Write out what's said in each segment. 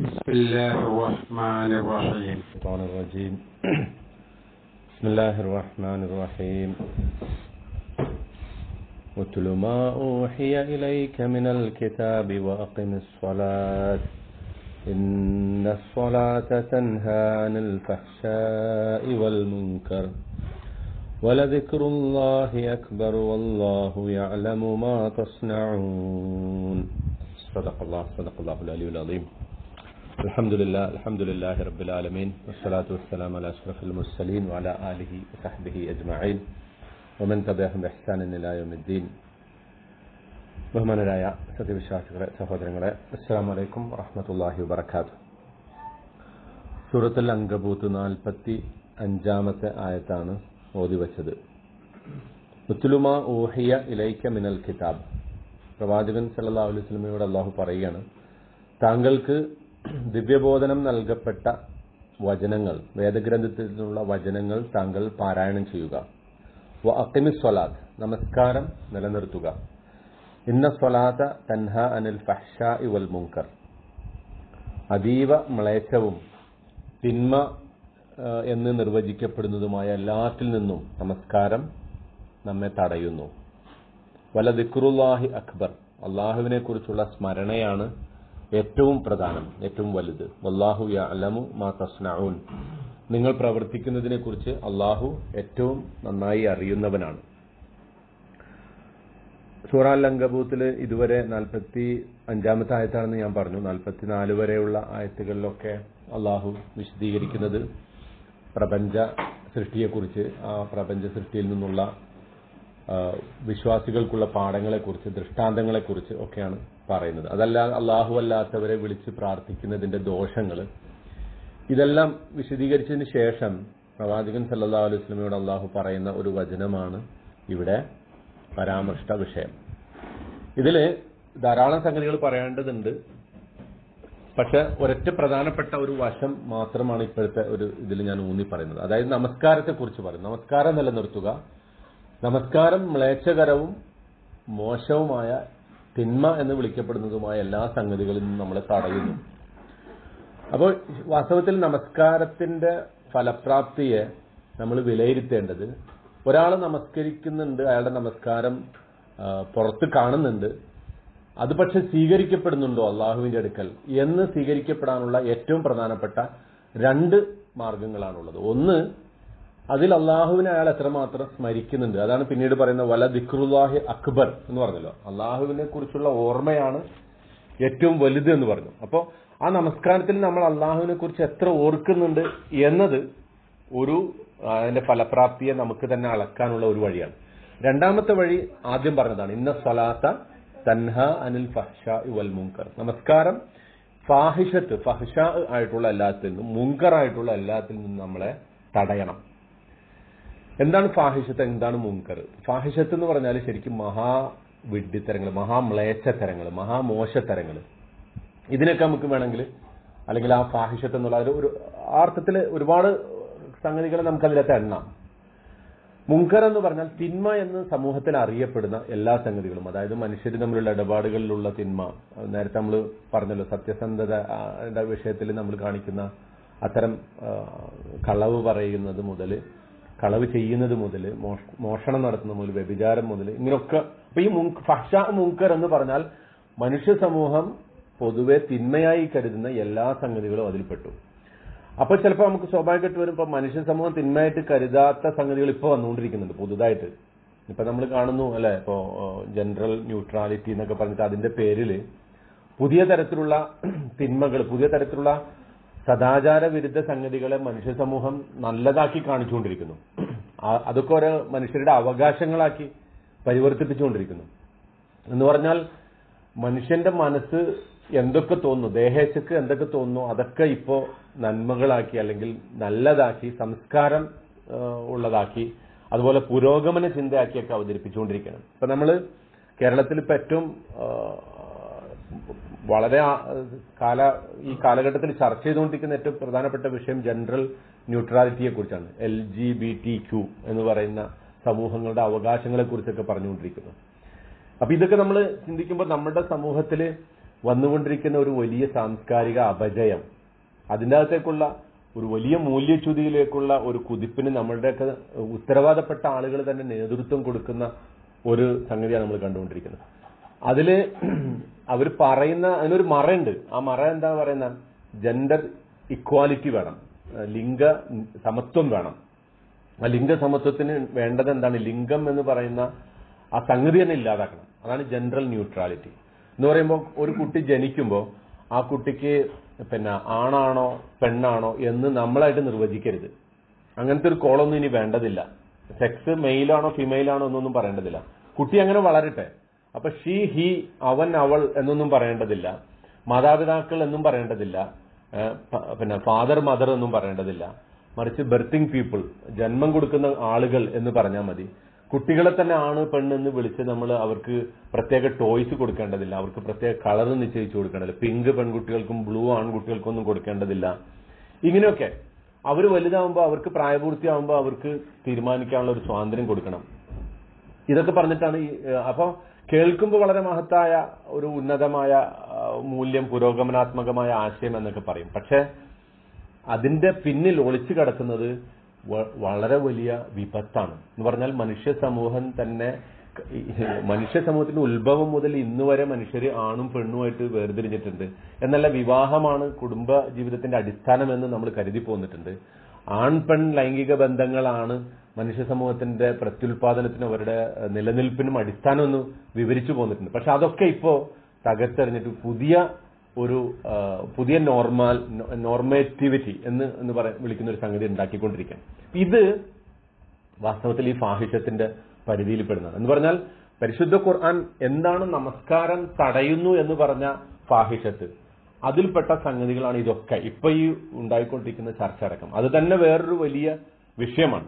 بسم الله الرحمن الرحيم الشيطان الرجيم بسم الله الرحمن الرحيم اتل ما أوحي إليك من الكتاب وأقم الصلاة إن الصلاة تنهى عن الفحشاء والمنكر ولذكر الله أكبر والله يعلم ما تصنعون صدق الله صدق الله العلي العظيم الحمد لله الحمد لله رب العالمين والصلاة والسلام على أشرف المرسلين وعلى آله وصحبه أجمعين ومن تبعهم بإحسان إلى يوم الدين ബഹുമാനരായ സത്യവിശ്വാസികളെ സഹോദരങ്ങളെ അസ്സാം വലൈക്കും വറഹമത്തല്ലാഹി വബർക്കാത്തു സൂറത്തുൽ അങ്കബൂത്ത് നാൽപ്പത്തി അഞ്ചാമത്തെ ആയത്താണ് ഓതി വച്ചത് മുത്തുലുമ ഊഹിയ ഇലൈക്ക മിനൽ കിതാബ് പ്രവാചകൻ സല്ലാ അലൈഹി സ്വലമയോട് അള്ളാഹു പറയുകയാണ് താങ്കൾക്ക് ദിവ്യബോധനം നൽകപ്പെട്ട വചനങ്ങൾ വേദഗ്രന്ഥത്തിൽ നിന്നുള്ള വചനങ്ങൾ താങ്കൾ പാരായണം ചെയ്യുക വ അക്കിമി സ്വലാത്ത് നമസ്കാരം നിലനിർത്തുക ഇന്ന സ്വലാത്ത തൻഹ അനിൽ ഫഹ്ഷ ഇവൽ മുങ്കർ അതീവ മ്ലേച്ഛവും തിന്മ എന്ന് നിർവചിക്കപ്പെടുന്നതുമായ എല്ലാത്തിൽ നിന്നും നമസ്കാരം നമ്മെ തടയുന്നു വല ദിക്റുല്ലാഹി അക്ബർ അള്ളാഹുവിനെ കുറിച്ചുള്ള സ്മരണയാണ് ഏറ്റവും പ്രധാനം ഏറ്റവും വലുത് വല്ലാഹു യഅലമു മാ തസ്നഊൻ നിങ്ങൾ പ്രവർത്തിക്കുന്നതിനെ കുറിച്ച് അള്ളാഹു ഏറ്റവും നന്നായി അറിയുന്നവനാണ് സൂറാൽ അങ്കബൂത്തിൽ ഇതുവരെ നാൽപ്പത്തി അഞ്ചാമത്തെ ആയത്താണെന്ന് ഞാൻ പറഞ്ഞു നാൽപ്പത്തിനാല് വരെയുള്ള ആയത്തുകളിലൊക്കെ അള്ളാഹു വിശദീകരിക്കുന്നത് പ്രപഞ്ച സൃഷ്ടിയെക്കുറിച്ച് ആ പ്രപഞ്ച സൃഷ്ടിയിൽ നിന്നുള്ള വിശ്വാസികൾക്കുള്ള പാഠങ്ങളെക്കുറിച്ച് ദൃഷ്ടാന്തങ്ങളെക്കുറിച്ച് ഒക്കെയാണ് പറയുന്നത് അതല്ല അള്ളാഹു അല്ലാത്തവരെ വിളിച്ച് പ്രാർത്ഥിക്കുന്നതിന്റെ ദോഷങ്ങൾ ഇതെല്ലാം വിശദീകരിച്ചതിന് ശേഷം പ്രവാചകൻ സല്ലാ അലൈഹി സ്വലമയോട് അള്ളാഹു പറയുന്ന ഒരു വചനമാണ് ഇവിടെ പരാമർഷ്ട വിഷയം ഇതില് ധാരാളം സംഗതികൾ പറയേണ്ടതുണ്ട് പക്ഷെ ഒരൊറ്റ പ്രധാനപ്പെട്ട ഒരു വശം മാത്രമാണ് ഇപ്പോഴത്തെ ഒരു ഇതിൽ ഞാൻ ഊന്നി പറയുന്നത് അതായത് നമസ്കാരത്തെ കുറിച്ച് പറയും നമസ്കാരം നിലനിർത്തുക നമസ്കാരം മ്ലേച്ഛകരവും മോശവുമായ തിന്മ എന്ന് വിളിക്കപ്പെടുന്നതുമായ എല്ലാ സംഗതികളിൽ നിന്നും നമ്മളെ തടയുന്നു അപ്പോൾ വാസ്തവത്തിൽ നമസ്കാരത്തിന്റെ ഫലപ്രാപ്തിയെ നമ്മൾ വിലയിരുത്തേണ്ടത് ഒരാൾ നമസ്കരിക്കുന്നുണ്ട് അയാളുടെ നമസ്കാരം പുറത്ത് കാണുന്നുണ്ട് അത് പക്ഷെ സ്വീകരിക്കപ്പെടുന്നുണ്ടോ അള്ളാഹുവിന്റെ അടുക്കൽ എന്ന് സ്വീകരിക്കപ്പെടാനുള്ള ഏറ്റവും പ്രധാനപ്പെട്ട രണ്ട് മാർഗങ്ങളാണുള്ളത് ഒന്ന് അതിൽ അള്ളാഹുവിനെ അയാൾ എത്രമാത്രം സ്മരിക്കുന്നുണ്ട് അതാണ് പിന്നീട് പറയുന്ന വല ദിക്റുല്ലാഹി അക്ബർ എന്ന് പറഞ്ഞല്ലോ അള്ളാഹുവിനെ കുറിച്ചുള്ള ഓർമ്മയാണ് ഏറ്റവും വലുത് എന്ന് പറഞ്ഞു അപ്പോൾ ആ നമസ്കാരത്തിൽ നമ്മൾ അള്ളാഹുവിനെ കുറിച്ച് എത്ര ഓർക്കുന്നുണ്ട് എന്നത് ഒരു അതിന്റെ ഫലപ്രാപ്തിയെ നമുക്ക് തന്നെ അളക്കാനുള്ള ഒരു വഴിയാണ് രണ്ടാമത്തെ വഴി ആദ്യം പറഞ്ഞതാണ് ഇന്ന സ്വലാത്ത തൻഹ അനിൽ ഫഹ്ഷ വൽ മുങ്കർ നമസ്കാരം ഫാഹിഷത്ത് ഫഹ്ഷ ആയിട്ടുള്ള എല്ലാത്തിൽ നിന്നും മുങ്കർ ആയിട്ടുള്ള എല്ലാത്തിൽ നിന്നും നമ്മളെ തടയണം എന്താണ് ഫാഹിഷത്ത് എന്താണ് മുങ്കർ ഫാഹിഷത്ത് എന്ന് പറഞ്ഞാൽ ശരിക്കും മഹാ വിഡ്ഢിത്തരങ്ങൾ മഹാമ്ലേച്ഛത്തരങ്ങൾ മഹാമോശത്തരങ്ങൾ ഇതിനൊക്കെ നമുക്ക് വേണമെങ്കിൽ അല്ലെങ്കിൽ ആ ഫാഹിഷത്ത് എന്നുള്ള ഒരു അർത്ഥത്തിൽ ഒരുപാട് സംഗതികൾ നമുക്ക് അതിലത്തെ എണ്ണാം മുങ്കർ എന്ന് പറഞ്ഞാൽ തിന്മ എന്ന് സമൂഹത്തിൽ അറിയപ്പെടുന്ന എല്ലാ സംഗതികളും അതായത് മനുഷ്യർ തമ്മിലുള്ള ഇടപാടുകളിലുള്ള തിന്മ നേരത്തെ നമ്മൾ പറഞ്ഞല്ലോ സത്യസന്ധത വിഷയത്തിൽ നമ്മൾ കാണിക്കുന്ന അത്തരം കളവ് പറയുന്നത് മുതൽ കളവ് ചെയ്യുന്നത് മുതൽ മോഷണം നടത്തുന്നത് മുതൽ വ്യഭിചാരം മുതൽ ഇങ്ങനെയൊക്കെ അപ്പൊ ഈ ഫഷ മുങ്കർ എന്ന് പറഞ്ഞാൽ മനുഷ്യ സമൂഹം പൊതുവെ തിന്മയായി കരുതുന്ന എല്ലാ സംഗതികളും അതിൽപ്പെട്ടു അപ്പൊ ചിലപ്പോൾ നമുക്ക് സ്വാഭാവികമായിട്ട് വരും ഇപ്പൊ മനുഷ്യ സമൂഹം തിന്മയായിട്ട് കരുതാത്ത സംഗതികൾ ഇപ്പൊ വന്നുകൊണ്ടിരിക്കുന്നുണ്ട് പുതുതായിട്ട് ഇപ്പൊ നമ്മൾ കാണുന്നു അല്ലെ ഇപ്പോ ജനറൽ ന്യൂട്രാലിറ്റി എന്നൊക്കെ പറഞ്ഞിട്ട് അതിന്റെ പേരിൽ പുതിയ തരത്തിലുള്ള തിന്മകൾ പുതിയ തരത്തിലുള്ള സദാചാര വിരുദ്ധ സംഗതികളെ മനുഷ്യ സമൂഹം നല്ലതാക്കി കാണിച്ചുകൊണ്ടിരിക്കുന്നു അതൊക്കെ ഓരോ മനുഷ്യരുടെ അവകാശങ്ങളാക്കി പരിവർത്തിപ്പിച്ചുകൊണ്ടിരിക്കുന്നു എന്ന് പറഞ്ഞാൽ മനുഷ്യന്റെ മനസ്സ് എന്തൊക്കെ തോന്നുന്നു ദേഹേശക്ക് എന്തൊക്കെ തോന്നുന്നു അതൊക്കെ ഇപ്പോ നന്മകളാക്കി അല്ലെങ്കിൽ നല്ലതാക്കി സംസ്കാരം ഉള്ളതാക്കി അതുപോലെ പുരോഗമന ചിന്തയാക്കിയൊക്കെ അവതരിപ്പിച്ചുകൊണ്ടിരിക്കുകയാണ് ഇപ്പൊ നമ്മള് കേരളത്തിൽ ഇപ്പൊ ഏറ്റവും വളരെ കാല ഈ കാലഘട്ടത്തിൽ ചർച്ച ചെയ്തുകൊണ്ടിരിക്കുന്ന ഏറ്റവും പ്രധാനപ്പെട്ട വിഷയം ജനറൽ ന്യൂട്രാലിറ്റിയെ കുറിച്ചാണ് L G B T Q എന്ന് പറയുന്ന സമൂഹങ്ങളുടെ അവകാശങ്ങളെ കുറിച്ചൊക്കെ പറഞ്ഞുകൊണ്ടിരിക്കുന്നു അപ്പൊ ഇതൊക്കെ നമ്മൾ ചിന്തിക്കുമ്പോൾ നമ്മുടെ സമൂഹത്തിൽ വന്നുകൊണ്ടിരിക്കുന്ന ഒരു വലിയ സാംസ്കാരിക അപജയം അതിൻ്റെ അകത്തേക്കുള്ള ഒരു വലിയ മൂല്യച്യുതിയിലേക്കുള്ള ഒരു കുതിപ്പിന് നമ്മളുടെയൊക്കെ ഉത്തരവാദപ്പെട്ട ആളുകൾ തന്നെ നേതൃത്വം കൊടുക്കുന്ന ഒരു സംഗതിയാണ് നമ്മൾ കണ്ടുകൊണ്ടിരിക്കുന്നത് അതില് അവർ പറയുന്ന അതിനൊരു മറയുണ്ട് ആ മറ എന്താ പറയുന്ന ജെൻഡർ ഇക്വാലിറ്റി വേണം ലിംഗ സമത്വം വേണം ആ ലിംഗ സമത്വത്തിന് വേണ്ടത് എന്താണ് ലിംഗം എന്ന് പറയുന്ന ആ സംഗതി തന്നെ ഇല്ലാതാക്കണം അതാണ് ജനറൽ ന്യൂട്രാലിറ്റി എന്ന് പറയുമ്പോൾ ഒരു കുട്ടി ജനിക്കുമ്പോൾ ആ കുട്ടിക്ക് പിന്നെ ആണാണോ പെണ്ണാണോ എന്ന് നമ്മളായിട്ട് നിർവചിക്കരുത് അങ്ങനത്തെ ഒരു കോളൊന്നും ഇനി വേണ്ടതില്ല സെക്സ് മെയിലാണോ ഫിമെയിലാണോ എന്നൊന്നും പറയേണ്ടതില്ല കുട്ടി അങ്ങനെ വളരട്ടെ അപ്പൊ ഷീ ഹി അവൻ അവൾ എന്നൊന്നും പറയേണ്ടതില്ല മാതാപിതാക്കൾ എന്നും പറയേണ്ടതില്ല ഏഹ് പ- പിന്നെ ഫാദർ മദർ എന്നും പറയേണ്ടതില്ല മറിച്ച് ബെർത്തിങ് പീപ്പിൾ ജന്മം കൊടുക്കുന്ന ആളുകൾ എന്ന് പറഞ്ഞാൽ മതി കുട്ടികളെ തന്നെ ആണ് പെണ്ണ് എന്ന് വിളിച്ച് നമ്മൾ അവർക്ക് പ്രത്യേക ടോയ്സ് കൊടുക്കേണ്ടതില്ല അവർക്ക് പ്രത്യേക കളർ നിശ്ചയിച്ചു കൊടുക്കേണ്ടതില്ല പിങ്ക് പെൺകുട്ടികൾക്കും ബ്ലൂ ആൺകുട്ടികൾക്കും ഒന്നും കൊടുക്കേണ്ടതില്ല ഇങ്ങനെയൊക്കെ അവർ വലുതാവുമ്പോൾ അവർക്ക് പ്രായപൂർത്തിയാവുമ്പോൾ അവർക്ക് തീരുമാനിക്കാനുള്ള ഒരു സ്വാതന്ത്ര്യം കൊടുക്കണം ഇതൊക്കെ പറഞ്ഞിട്ടാണ് ഈ ഏഹ്, അപ്പൊ കേൾക്കുമ്പോൾ വളരെ മഹത്തായ ഒരു ഉന്നതമായ ആ, മൂല്യം പുരോഗമനാത്മകമായ ആശയം എന്നൊക്കെ പറയും പക്ഷെ അതിന്റെ പിന്നിൽ ഒളിച്ചു കിടക്കുന്നത് വ- വളരെ വലിയ വിപത്താണ് എന്ന് പറഞ്ഞാൽ മനുഷ്യ സമൂഹം തന്നെ ക- ഈ മനുഷ്യ സമൂഹത്തിന്റെ ഉത്ഭവം മുതൽ ഇന്ന് വരെ മനുഷ്യർ ആണും പെണ്ണുമായിട്ട് വേർതിരിഞ്ഞിട്ടുണ്ട് എന്നല്ല വിവാഹമാണ് കുടുംബ ജീവിതത്തിന്റെ അടിസ്ഥാനമെന്ന് നമ്മൾ കരുതി പോന്നിട്ടുണ്ട് ആൺ പെൺ ലൈംഗിക ബന്ധങ്ങളാണ് മനുഷ്യ സമൂഹത്തിന്റെ പ്രത്യുൽപാദനത്തിനും അവരുടെ ഏഹ്, നിലനിൽപ്പിനും അടിസ്ഥാനമെന്ന് വിവരിച്ചു പോന്നിട്ടുണ്ട് പക്ഷെ അതൊക്കെ ഇപ്പോ തകർത്തെറിഞ്ഞിട്ട് പുതിയ ഒരു ആ, പുതിയ നോർമാൽ നോർമേറ്റിവിറ്റി എന്ന് എന്ന് പറ വിളിക്കുന്ന ഒരു സംഗതി ഉണ്ടാക്കിക്കൊണ്ടിരിക്കുകയാണ് ഇത് വാസ്തവത്തിൽ ഈ ഫാഹിഷത്തിന്റെ പരിധിയിൽപ്പെടുന്നതാണ് എന്ന് പറഞ്ഞാൽ പരിശുദ്ധ ഖുർആൻ എന്താണ് നമസ്കാരം തടയുന്നു എന്ന് പറഞ്ഞ ഫാഹിഷത്ത് അതിൽപ്പെട്ട സംഗതികളാണ് ഇതൊക്കെ ഇപ്പൊ ഈ ഉണ്ടായിക്കൊണ്ടിരിക്കുന്ന ചർച്ച അടക്കം അത് തന്നെ വേറൊരു വലിയ വിഷയമാണ്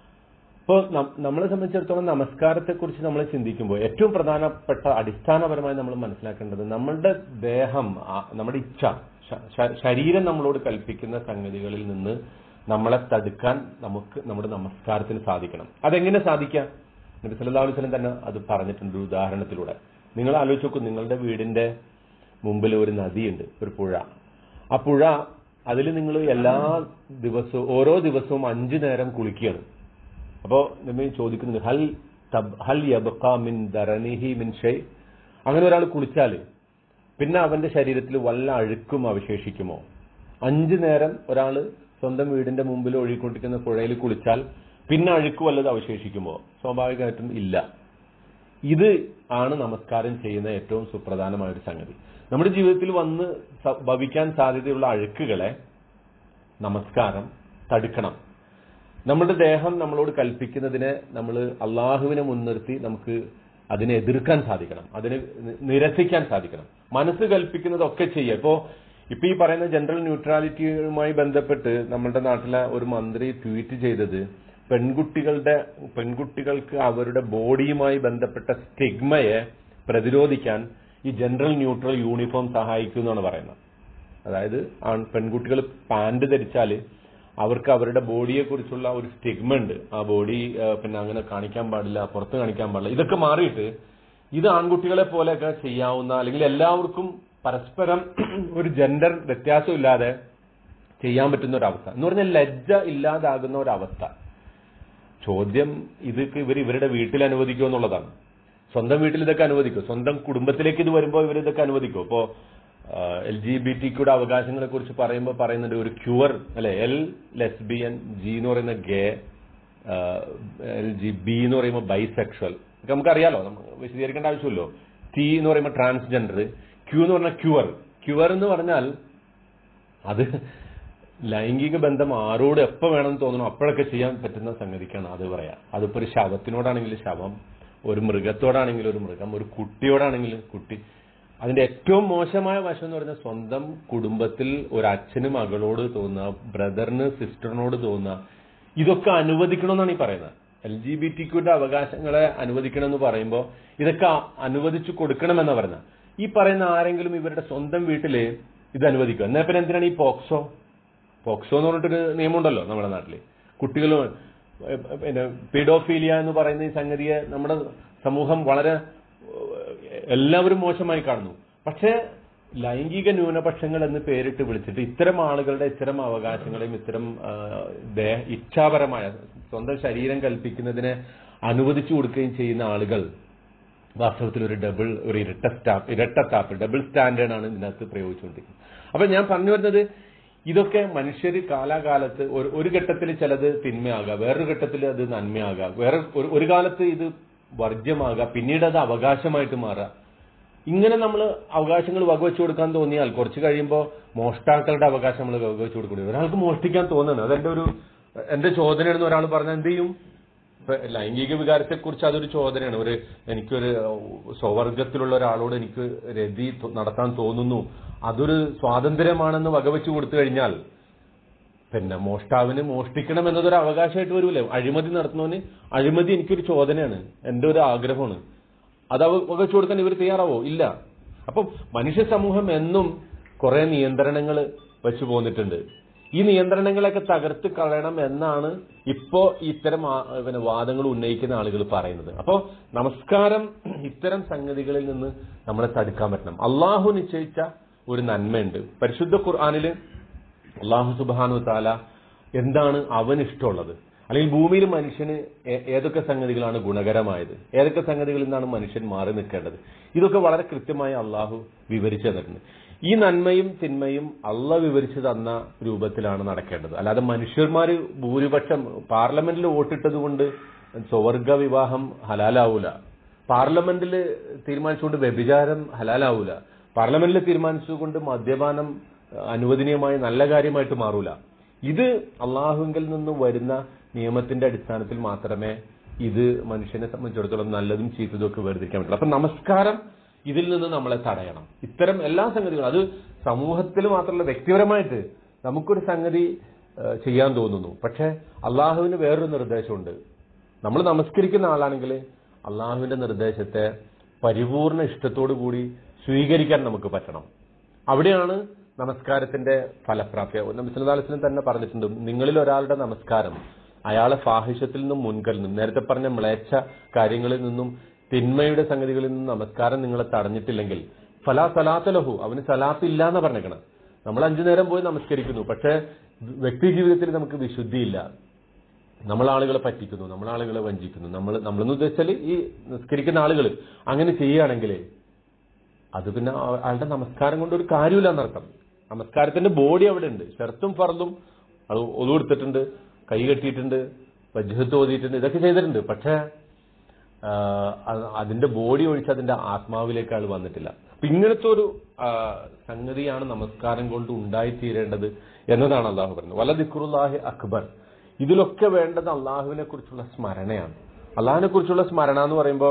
ഇപ്പോൾ നമ്മളെ സംബന്ധിച്ചിടത്തോളം നമസ്കാരത്തെക്കുറിച്ച് നമ്മൾ ചിന്തിക്കുമ്പോൾ ഏറ്റവും പ്രധാനപ്പെട്ട അടിസ്ഥാനപരമായി നമ്മൾ മനസ്സിലാക്കേണ്ടത് നമ്മളുടെ ദേഹം ആ, നമ്മുടെ ഇച്ഛ ശ- ശ- ശരീരം നമ്മളോട് കൽപ്പിക്കുന്ന സംഗതികളിൽ നിന്ന് നമ്മളെ തടുക്കാൻ നമുക്ക് നമ്മുടെ നമസ്കാരത്തിന് സാധിക്കണം അതെങ്ങനെ സാധിക്കാം നബി സല്ലല്ലാഹു അലൈഹി വസല്ലം തന്നെ അത് പറഞ്ഞിട്ടുണ്ട് ഒരു ഉദാഹരണത്തിലൂടെ നിങ്ങൾ ആലോചിച്ച് നോക്കൂ നിങ്ങളുടെ വീടിന്റെ മുമ്പിൽ ഒരു നദിയുണ്ട് ഒരു പുഴ ആ പുഴ അതിൽ നിങ്ങൾ എല്ലാ ദിവസവും ഓരോ ദിവസവും അഞ്ചു നേരം കുളിക്കുകയാണ് അപ്പോ നമ്മൾ ചോദിക്കുന്നുണ്ട് ഹൽ തബ്- ഹൽ യബ്ഖ മിൻ ദറനിഹി മിൻ ഷൈ അങ്ങനെ ഒരാൾ കുളിച്ചാല് പിന്നെ അവന്റെ ശരീരത്തിൽ വല്ല അഴുക്കും അവശേഷിക്കുമോ അഞ്ചു നേരം ഒരാൾ സ്വന്തം വീടിന്റെ മുമ്പിൽ ഒഴുകിക്കൊണ്ടിരിക്കുന്ന പുഴയിൽ കുളിച്ചാൽ പിന്നെ അഴുക്ക് വല്ലത് അവശേഷിക്കുമോ സ്വാഭാവികമായിട്ടും ഇല്ല ഇത് ആണ് നമസ്കാരം ചെയ്യുന്ന ഏറ്റവും സുപ്രധാനമായ ഒരു സംഗതി നമ്മുടെ ജീവിതത്തിൽ വന്ന് സ- ഭവിക്കാൻ സാധ്യതയുള്ള അഴുക്കുകളെ നമസ്കാരം തടുക്കണം നമ്മുടെ ദേഹം നമ്മളോട് കൽപ്പിക്കുന്നതിനെ നമ്മൾ അള്ളാഹുവിനെ മുൻനിർത്തി നമുക്ക് അതിനെ എതിർക്കാൻ സാധിക്കണം അതിനെ നി- നിരസിക്കാൻ സാധിക്കണം മനസ്സ് കൽപ്പിക്കുന്നതൊക്കെ ചെയ്യുക ഇപ്പോ ഇപ്പൊ ഈ പറയുന്ന ജനറൽ ന്യൂട്രാലിറ്റിയുമായി ബന്ധപ്പെട്ട് നമ്മുടെ നാട്ടിലെ ഒരു മന്ത്രി ട്വീറ്റ് ചെയ്തത് പെൺകുട്ടികളുടെ പെൺകുട്ടികൾക്ക് അവരുടെ ബോഡിയുമായി ബന്ധപ്പെട്ട സ്റ്റിഗ്മയെ പ്രതിരോധിക്കാൻ ഈ ജനറൽ ന്യൂട്രൽ യൂണിഫോം സഹായിക്കും എന്നാണ് പറയുന്നത് അതായത് ആൺ പെൺകുട്ടികൾ പാന്റ് ധരിച്ചാൽ അവർക്ക് അവരുടെ ബോഡിയെ കുറിച്ചുള്ള ഒരു സ്റ്റിഗ്മ ഉണ്ട് ആ ബോഡി പിന്നെ അങ്ങനെ കാണിക്കാൻ പാടില്ല പുറത്ത് കാണിക്കാൻ പാടില്ല ഇതൊക്കെ മാറിയിട്ട് ഇത് ആൺകുട്ടികളെ പോലെയൊക്കെ ചെയ്യാവുന്ന അല്ലെങ്കിൽ എല്ലാവർക്കും പരസ്പരം ഒരു ജെൻഡർ വ്യത്യാസമില്ലാതെ ചെയ്യാൻ പറ്റുന്ന ഒരു അവസ്ഥ എന്ന് പറഞ്ഞാൽ ലജ്ജ ഇല്ലാതാകുന്ന ഒരു അവസ്ഥ ചോദ്യം ഇതൊക്കെ ഇവർ ഇവരുടെ വീട്ടിൽ അനുവദിക്കുമോ എന്നുള്ളതാണ് സ്വന്തം വീട്ടിൽ ഇതൊക്കെ അനുവദിക്കും സ്വന്തം കുടുംബത്തിലേക്ക് ഇത് വരുമ്പോൾ ഇവർ ഇതൊക്കെ അനുവദിക്കും ഇപ്പോ എൽ ജി ബി ടിക്കുടെ അവകാശങ്ങളെ കുറിച്ച് പറയുമ്പോൾ പറയുന്നുണ്ട് ഒരു ക്യൂർ അല്ലെ എൽ ലെസ്ബിയൻ ജി എന്ന് പറയുന്ന ഗേ എൽ ജി ബി എന്ന് പറയുമ്പോൾ ബൈസെക്ഷൽ ഒക്കെ നമുക്കറിയാലോ നമുക്ക് വിശദീകരിക്കേണ്ട ആവശ്യമില്ലോ ടി എന്ന് പറയുമ്പോൾ ട്രാൻസ്ജെൻഡർ ക്യൂ എന്ന് പറഞ്ഞാൽ ക്യൂർ ക്യൂർ എന്ന് പറഞ്ഞാൽ അത് ലൈംഗിക ബന്ധം ആരോട് എപ്പോ വേണമെന്ന് തോന്നണം അപ്പോഴൊക്കെ ചെയ്യാൻ പറ്റുന്ന സംഗതിക്കാണ് അത് പറയാ അതിപ്പോ ഒരു ശവത്തിനോടാണെങ്കിൽ ശവം ഒരു മൃഗത്തോടാണെങ്കിൽ ഒരു മൃഗം ഒരു കുട്ടിയോടാണെങ്കിൽ കുട്ടി അതിന്റെ ഏറ്റവും മോശമായ വശം എന്ന് പറഞ്ഞാൽ സ്വന്തം കുടുംബത്തിൽ ഒരു അച്ഛന് മകളോട് തോന്നുക ബ്രദറിന് സിസ്റ്ററിനോട് തോന്നുക ഇതൊക്കെ അനുവദിക്കണമെന്നാണ് ഈ പറയുന്നത് എൽ ജി ബി ടിക്കുടെ അവകാശങ്ങളെ അനുവദിക്കണമെന്ന് പറയുമ്പോൾ ഇതൊക്കെ അനുവദിച്ചു കൊടുക്കണമെന്നാ പറയുന്നത് ഈ പറയുന്ന ആരെങ്കിലും ഇവരുടെ സ്വന്തം വീട്ടില് ഇത് അനുവദിക്കും എന്നാൽ പിന്നെ എന്തിനാണ് ഈ പോക്സോ പോക്സോ എന്ന് പറഞ്ഞിട്ടൊരു നിയമമുണ്ടല്ലോ നമ്മുടെ നാട്ടില് കുട്ടികൾ പിന്നെ പീഡോഫീലിയ എന്ന് പറയുന്ന ഈ സംഗതിയെ നമ്മുടെ സമൂഹം വളരെ ഏഹ്, എല്ലാവരും മോശമായി കാണുന്നു പക്ഷേ ലൈംഗിക ന്യൂനപക്ഷങ്ങൾ എന്ന് പേരിട്ട് വിളിച്ചിട്ട് ഇത്തരം ആളുകളുടെ ഇത്തരം അവകാശങ്ങളെയും ഇത്തരം ആ, ദേഹ ഇച്ഛാപരമായ സ്വന്തം ശരീരം കൽപ്പിക്കുന്നതിനെ അനുവദിച്ചു കൊടുക്കുകയും ചെയ്യുന്ന ആളുകൾ വാസ്തവത്തിൽ ഒരു ഡബിൾ ഒരു ഇരട്ട സ്റ്റാപ്പ് ഇരട്ടത്താപ്പ് ഡബിൾ സ്റ്റാൻഡേർഡ് ആണ് ഇതിനകത്ത് പ്രയോഗിച്ചുകൊണ്ടിരിക്കുന്നത് അപ്പൊ ഞാൻ പറഞ്ഞു വരുന്നത് ഇതൊക്കെ മനുഷ്യർ കാലാകാലത്ത് ഒരു ഒരു ഘട്ടത്തിൽ ചിലത് തിന്മയാകാം വേറൊരു ഘട്ടത്തിൽ അത് നന്മയാകാം വേറെ ഒരു- ഒരു കാലത്ത് ഇത് വർജ്യമാകാം പിന്നീട് അത് അവകാശമായിട്ട് മാറാം ഇങ്ങനെ നമ്മൾ അവകാശങ്ങൾ വകവെച്ചു കൊടുക്കാൻ തോന്നിയാൽ കുറച്ച് കഴിയുമ്പോൾ മോഷ്ടാക്കളുടെ അവകാശം നമ്മൾ വകവെച്ചു കൊടുക്കേണ്ടി ഒരാൾക്ക് മോഷ്ടിക്കാൻ തോന്നുന്നു അതെന്റെ ഒരു എന്റെ ചോദനയാണെന്ന് ഒരാൾ പറഞ്ഞാൽ എന്ത് ചെയ്യും ഇപ്പൊ ലൈംഗിക വികാരത്തെ കുറിച്ച് അതൊരു ചോദനയാണ് ഒരു എനിക്കൊരു സ്വവർഗത്തിലുള്ള ഒരാളോട് എനിക്ക് രതി ത- നടത്താൻ തോന്നുന്നു അതൊരു സ്വാതന്ത്ര്യമാണെന്ന് വകവെച്ചു കൊടുത്തു കഴിഞ്ഞാൽ പിന്നെ മോഷ്ടാവിന് മോഷ്ടിക്കണം എന്നതൊരു അവകാശമായിട്ട് വരൂലേ അഴിമതി നടത്തുന്നവന് അഴിമതി എനിക്കൊരു ചോദനയാണ് എന്റെ ഒരു ആഗ്രഹമാണ് അത് അവ വകച്ചു കൊടുക്കാൻ ഇവർ തയ്യാറാവോ ഇല്ല അപ്പം മനുഷ്യ സമൂഹം എന്നും കുറെ നിയന്ത്രണങ്ങൾ വെച്ചു പോന്നിട്ടുണ്ട് ഈ നിയന്ത്രണങ്ങളൊക്കെ തകർത്ത് കളയണം എന്നാണ് ഇപ്പോ ഇത്തരം ആ- പിന്നെ വാദങ്ങൾ ഉന്നയിക്കുന്ന ആളുകൾ പറയുന്നത് അപ്പോ നമസ്കാരം ഇത്തരം സംഗതികളിൽ നിന്ന് നമ്മളെ തടുക്കാൻ പറ്റണം അള്ളാഹു നിശ്ചയിച്ച ഒരു നന്മയുണ്ട് പരിശുദ്ധ ഖുർആാനില് അള്ളാഹു സുബാനു താല എന്താണ് അവന് ഇഷ്ടമുള്ളത് അല്ലെങ്കിൽ ഭൂമിയിൽ മനുഷ്യന് ഏ- ഏതൊക്കെ സംഗതികളാണ് ഗുണകരമായത് ഏതൊക്കെ സംഗതികളിൽ നിന്നാണ് മനുഷ്യൻ മാറി നിൽക്കേണ്ടത് ഇതൊക്കെ വളരെ കൃത്യമായി അള്ളാഹു വിവരിച്ചു തന്നിട്ടുണ്ട് ഈ നന്മയും തിന്മയും അള്ള വിവരിച്ചു തന്ന രൂപത്തിലാണ് നടക്കേണ്ടത് അല്ലാതെ മനുഷ്യന്മാര് ഭൂരിപക്ഷം പാർലമെന്റിൽ വോട്ടിട്ടത് കൊണ്ട് സ്വർഗ വിവാഹം ഹലാലാവൂല പാർലമെന്റിൽ തീരുമാനിച്ചുകൊണ്ട് വ്യഭിചാരം ഹലാലാവൂല പാർലമെന്റിൽ തീരുമാനിച്ചുകൊണ്ട് മദ്യപാനം അഹ്, അനുവദനീയമായ നല്ല കാര്യമായിട്ട് മാറൂല ഇത് അള്ളാഹുവിൽ നിന്ന് വരുന്ന നിയമത്തിന്റെ അടിസ്ഥാനത്തിൽ മാത്രമേ ഇത് മനുഷ്യനെ സംബന്ധിച്ചിടത്തോളം നല്ലതും ചീത്തതും ഒക്കെ വേർതിരിക്കാൻ പറ്റുള്ളൂ അപ്പൊ നമസ്കാരം ഇതിൽ നിന്ന് നമ്മളെ തടയണം ഇത്തരം എല്ലാ സംഗതികളും അത് സമൂഹത്തിൽ മാത്രമല്ല വ്യക്തിപരമായിട്ട് നമുക്കൊരു സംഗതി ഏഹ്, ചെയ്യാൻ തോന്നുന്നു പക്ഷെ അള്ളാഹുവിന് വേറൊരു നിർദ്ദേശമുണ്ട് നമ്മൾ നമസ്കരിക്കുന്ന ആളാണെങ്കിൽ അള്ളാഹുവിന്റെ നിർദ്ദേശത്തെ പരിപൂർണ ഇഷ്ടത്തോടു കൂടി സ്വീകരിക്കാൻ നമുക്ക് പറ്റണം അവിടെയാണ് നമസ്കാരത്തിന്റെ ഫലപ്രാപ്തി നബിസ്വല്ലാസ്ലം തന്നെ പറഞ്ഞിട്ടുണ്ട് നിങ്ങളിൽ ഒരാളുടെ നമസ്കാരം അയാളെ ഫാഹിഷത്തിൽ നിന്നും മുൻകൽ നിന്നും നേരത്തെ പറഞ്ഞ മ്ലേച്ഛ കാര്യങ്ങളിൽ നിന്നും തിന്മയുടെ സംഗതികളിൽ നിന്നും നമസ്കാരം നിങ്ങളെ തടഞ്ഞിട്ടില്ലെങ്കിൽ ഫലാ സലാത്തലഹു അവന് സലാത്ത് ഇല്ല എന്ന് പറഞ്ഞേക്കണം നമ്മൾ അഞ്ചു നേരം പോയി നമസ്കരിക്കുന്നു പക്ഷെ വ്യക്തി ജീവിതത്തിൽ നമുക്ക് വിശുദ്ധിയില്ല നമ്മൾ ആളുകളെ പറ്റിക്കുന്നു നമ്മൾ ആളുകളെ വഞ്ചിക്കുന്നു നമ്മൾ നമ്മളെന്ന് ഉദ്ദേശിച്ചാൽ ഈ നിസ്കരിക്കുന്ന ആളുകൾ അങ്ങനെ ചെയ്യുകയാണെങ്കിൽ അത് പിന്നെ ആ- ആളുടെ നമസ്കാരം കൊണ്ട് ഒരു കാര്യമില്ല എന്നർത്ഥം നമസ്കാരത്തിന്റെ ബോഡി അവിടെ ഉണ്ട് ഷർത്തും ഫർദും അത് ഒതു കൊടുത്തിട്ടുണ്ട് കൈ കെട്ടിയിട്ടുണ്ട് വജ്ഹത്ത് ഓതിയിട്ടുണ്ട് ഇതൊക്കെ ചെയ്തിട്ടുണ്ട് പക്ഷേ ആ, അത് അതിന്റെ ബോഡി ഒഴിച്ച് അതിന്റെ ആത്മാവിലേക്ക് ആൾ വന്നിട്ടില്ല അപ്പൊ ഇങ്ങനത്തെ ഒരു ആ, സംഗതിയാണ് നമസ്കാരം കൊണ്ട് ഉണ്ടായിത്തീരേണ്ടത് എന്നതാണ് അള്ളാഹു പറയുന്നത് വല ദിക്റുല്ലാഹി അക്ബർ ഇതിലൊക്കെ വേണ്ടത് അള്ളാഹുവിനെ കുറിച്ചുള്ള സ്മരണയാണ് അള്ളാഹിനെ കുറിച്ചുള്ള സ്മരണ എന്ന് പറയുമ്പോൾ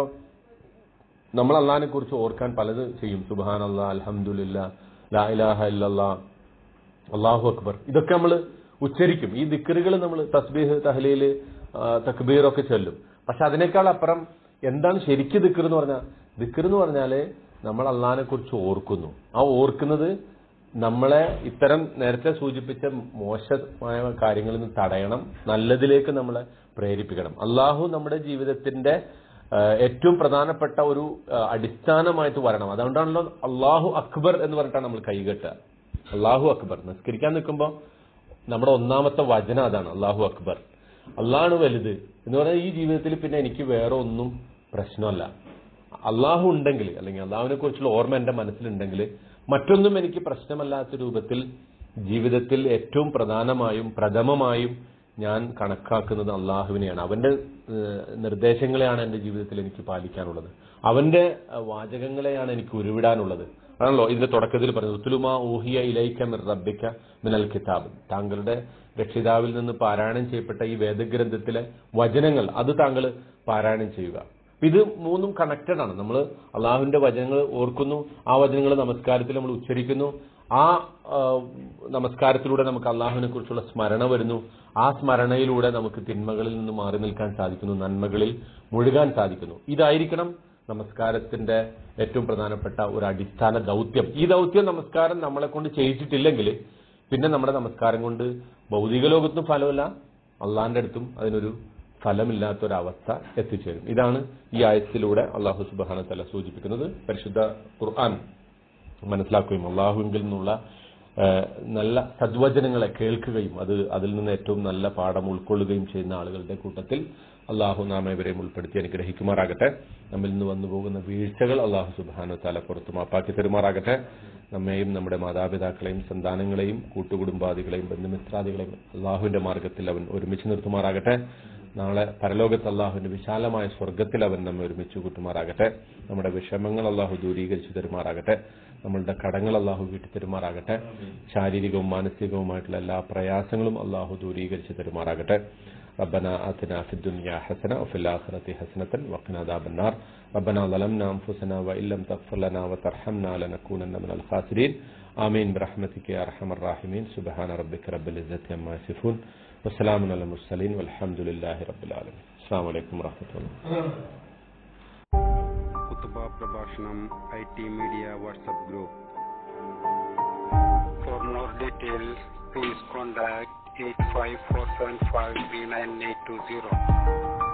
നമ്മൾ അള്ളാഹിനെ കുറിച്ച് ഓർക്കാൻ പലത് ചെയ്യും സുബാൻ അള്ളാഹ് അലഹമുല്ല ലാ ഇലാഹ ഇല്ലല്ലാ അള്ളാഹു അക്ബർ ഇതൊക്കെ നമ്മൾ ഉച്ചരിക്കും ഈ ദിക്കറുകൾ നമ്മൾ തസ്ബീഹ് തഹ്ലീല് ആ, തക്ബീർ ഒക്കെ ചൊല്ലും പക്ഷെ അതിനേക്കാൾ അപ്പുറം എന്താണ് ശരിക്ക് ദിക്കർ എന്ന് പറഞ്ഞാൽ ദിക്കർ എന്ന് പറഞ്ഞാല് നമ്മൾ അള്ളാഹിനെ കുറിച്ച് ഓർക്കുന്നു ആ ഓർക്കുന്നത് നമ്മളെ ഇത്തരം നേരത്തെ സൂചിപ്പിച്ച മോശമായ കാര്യങ്ങളിൽ നിന്ന് തടയണം നല്ലതിലേക്ക് നമ്മളെ പ്രേരിപ്പിക്കണം അള്ളാഹു നമ്മുടെ ജീവിതത്തിന്റെ ആ, ഏറ്റവും പ്രധാനപ്പെട്ട ഒരു ആ, അടിസ്ഥാനമായിട്ട് വരണം അതുകൊണ്ടാണല്ലോ അള്ളാഹു അക്ബർ എന്ന് പറഞ്ഞിട്ടാണ് നമ്മൾ കൈകെട്ടുക അള്ളാഹു അക്ബർ നിസ്കരിക്കാൻ നിൽക്കുമ്പോൾ നമ്മുടെ ഒന്നാമത്തെ വചനം അതാണ് അള്ളാഹു അക്ബർ അള്ളാഹാണ് വലുത് എന്ന് പറഞ്ഞാൽ ഈ ജീവിതത്തിൽ പിന്നെ എനിക്ക് വേറെ ഒന്നും പ്രശ്നമല്ല അള്ളാഹു ഉണ്ടെങ്കിൽ അല്ലെങ്കിൽ അള്ളാഹുവിനെ കുറിച്ചുള്ള ഓർമ്മ എന്റെ മനസ്സിലുണ്ടെങ്കിൽ മറ്റൊന്നും എനിക്ക് പ്രശ്നമല്ലാത്ത രൂപത്തിൽ ജീവിതത്തിൽ ഏറ്റവും പ്രധാനമായും പ്രഥമമായും ഞാൻ കണക്കാക്കുന്നത് അള്ളാഹുവിനെയാണ് അവന്റെ ഏഹ്, നിർദ്ദേശങ്ങളെയാണ് എന്റെ ജീവിതത്തിൽ എനിക്ക് പാലിക്കാനുള്ളത് അവന്റെ ഏഹ്, വാചകങ്ങളെയാണ് എനിക്ക് ഉരുവിടാനുള്ളത് ആണല്ലോ ഇതിന്റെ തുടക്കത്തിൽ പറഞ്ഞത് ഉത്തുലുമാ ഊഹിയ ഇലൈക്ക മിർ റബ്ബിക്ക മിനൽ കിതാബ് താങ്കളുടെ രക്ഷിതാവിൽ നിന്ന് പാരായണം ചെയ്യപ്പെട്ട ഈ വേദഗ്രന്ഥത്തിലെ വചനങ്ങൾ അത് താങ്കൾ പാരായണം ചെയ്യുക അപ്പൊ ഇത് മൂന്നും കണക്റ്റഡ് ആണ് നമ്മൾ അള്ളാഹുവിന്റെ വചനങ്ങൾ ഓർക്കുന്നു ആ വചനങ്ങൾ നമസ്കാരത്തിൽ നമ്മൾ ഉച്ചരിക്കുന്നു ആ ആ, നമസ്കാരത്തിലൂടെ നമുക്ക് അള്ളാഹുവിനെ കുറിച്ചുള്ള സ്മരണ വരുന്നു ആ സ്മരണയിലൂടെ നമുക്ക് തിന്മകളിൽ നിന്ന് മാറി നിൽക്കാൻ സാധിക്കുന്നു നന്മകളിൽ മുഴുകാൻ സാധിക്കുന്നു ഇതായിരിക്കണം നമസ്കാരത്തിന്റെ ഏറ്റവും പ്രധാനപ്പെട്ട ഒരു അടിസ്ഥാന ദൗത്യം ഈ ദൗത്യം നമസ്കാരം നമ്മളെ കൊണ്ട് ചെയ്യിച്ചിട്ടില്ലെങ്കിൽ പിന്നെ നമ്മുടെ നമസ്കാരം കൊണ്ട് ഭൗതിക ലോകത്തും ഫലമില്ല അള്ളാഹിന്റെ അടുത്തും അതിനൊരു ഫലമില്ലാത്തൊരവസ്ഥ എത്തിച്ചേരും ഇതാണ് ഈ ആയത്തിലൂടെ അള്ളാഹു സുബാന തല സൂചിപ്പിക്കുന്നത് പരിശുദ്ധ ഖുർആൻ മനസ്സിലാക്കുകയും അള്ളാഹുവിൽ നിന്നുള്ള ഏഹ്, നല്ല സദ്വചനങ്ങളെ കേൾക്കുകയും അത് അതിൽ നിന്ന് ഏറ്റവും നല്ല പാഠം ഉൾക്കൊള്ളുകയും ചെയ്യുന്ന ആളുകളുടെ കൂട്ടത്തിൽ അള്ളാഹു നാം ഇവരെയും ഉൾപ്പെടുത്തി അനുഗ്രഹിക്കുമാറാകട്ടെ നമ്മിൽ നിന്ന് വന്നു പോകുന്ന വീഴ്ചകൾ അള്ളാഹു സുബാനു താല പുറത്തു മാപ്പാക്കി തരുമാറാകട്ടെ നമ്മെയും നമ്മുടെ മാതാപിതാക്കളെയും സന്താനങ്ങളെയും കൂട്ടുകുടുംബാദികളെയും ബന്ധുമിത്രാദികളെയും അള്ളാഹുവിന്റെ മാർഗത്തിൽ അവൻ ഒരുമിച്ച് നിർത്തുമാറാകട്ടെ നാളെ പരലോകത്ത് അള്ളാഹുവിന്റെ വിശാലമായ സ്വർഗത്തിൽ അവൻ നമ്മെ ഒരുമിച്ച് കൂട്ടുമാറാകട്ടെ നമ്മുടെ വിഷമങ്ങൾ അള്ളാഹു ദൂരീകരിച്ചു തരുമാറാകട്ടെ നമ്മളുടെ കടങ്ങൾ അള്ളാഹു വീട്ടി തരുമാറാകട്ടെ ശാരീരികവും മാനസികവുമായിട്ടുള്ള എല്ലാ പ്രയാസങ്ങളും അള്ളാഹു ദൂരീകരിച്ചു തരുമാറാകട്ടെ ربنا آتنا في الدنيا حسنة وفي الآخرة حسنة وقنا عذاب النار ربنا ظلمنا أنفسنا وإن لم تغفر لنا وترحمنا لنكونن من الخاسرين آمين برحمتك يا أرحم الراحمين سبحان ربك رب العزة عما يصفون وسلام على المرسلين والحمد لله رب العالمين السلام عليكم ورحمة الله കുത്തുബ പ്രഭാഷണം I T media WhatsApp group for more details please contact eight five four seven five three nine eight two zero